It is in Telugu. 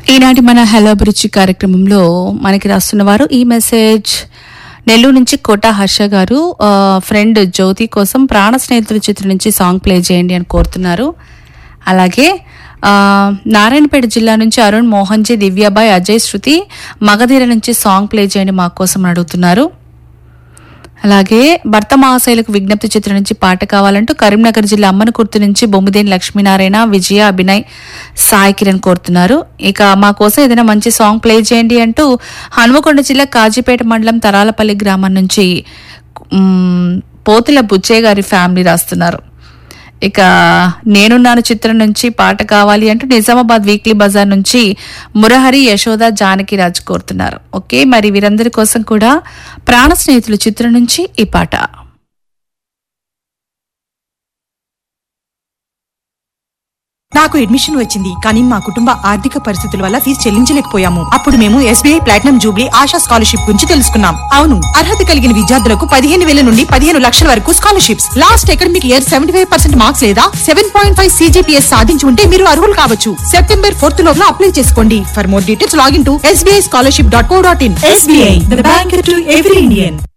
ఈనాటి మన హలో అభిరుచి కార్యక్రమంలో మనకి రాస్తున్న వారు ఈ మెసేజ్ నెల్లూరు నుంచి కోట హర్ష గారు ఆ, ఫ్రెండ్ జ్యోతి కోసం ప్రాణ స్నేహితుల చిత్రం నుంచి సాంగ్ ప్లే చేయండి అని కోరుతున్నారు అలాగే ఆ, నారాయణపేట జిల్లా నుంచి అరుణ్ మోహన్జీ దివ్యాబాయ్ అజయ్ శృతి మగధీర నుంచి సాంగ్ ప్లే చేయండి మా కోసం అని అడుగుతున్నారు అలాగే భర్త మహాశైలకు విజ్ఞప్తి చిత్రం నుంచి పాట కావాలంటూ కరీంనగర్ జిల్లా అమ్మనకుర్తి నుంచి బొమ్మిదేని లక్ష్మీనారాయణ విజయ అభినయ్ సాయి కిరణ్ కోరుతున్నారు ఇక మా కోసం ఏదైనా మంచి సాంగ్ ప్లే చేయండి అంటూ హనుమకొండ జిల్లా కాజీపేట మండలం తరాలపల్లి గ్రామం నుంచి మ్, పోతుల బుచ్చయ్య గారి ఫ్యామిలీ రాస్తున్నారు ఇక నేనున్నాను చిత్రం నుంచి పాట కావాలి అంటూ నిజామాబాద్ వీక్లీ బజార్ నుంచి మురహరి యశోద జానకి రాజు కోరుతున్నారు ఓకే మరి వీరందరి కోసం కూడా ప్రాణ స్నేహితులు చిత్రం నుంచి ఈ పాట నాకు అడ్మిషన్ వచ్చింది కానీ మా కుటుంబ ఆర్థిక పరిస్థితుల వల్ల ఫీజు చెల్లించలేకపోయాము అప్పుడు మేము SBI platinum jubilee Asha scholarship గురించి తెలుసుకున్నాం అవును అర్హత కలిగిన విద్యార్థులకు పదిహేను వేల నుండి పదిహేను లక్షల వరకు scholarships last academic year seventy five percent marks లేదా సెవెన్ పాయింట్ ఫైవ్ సీజీపీఎస్ సాధించి ఉంటే మీరు అర్హులు కావచ్చు సెప్టెంబర్ ఫోర్త్ లోపల అప్లై చేసుకోండి for more details log in to SBI scholarship dot co dot in SBI the bank to every Indian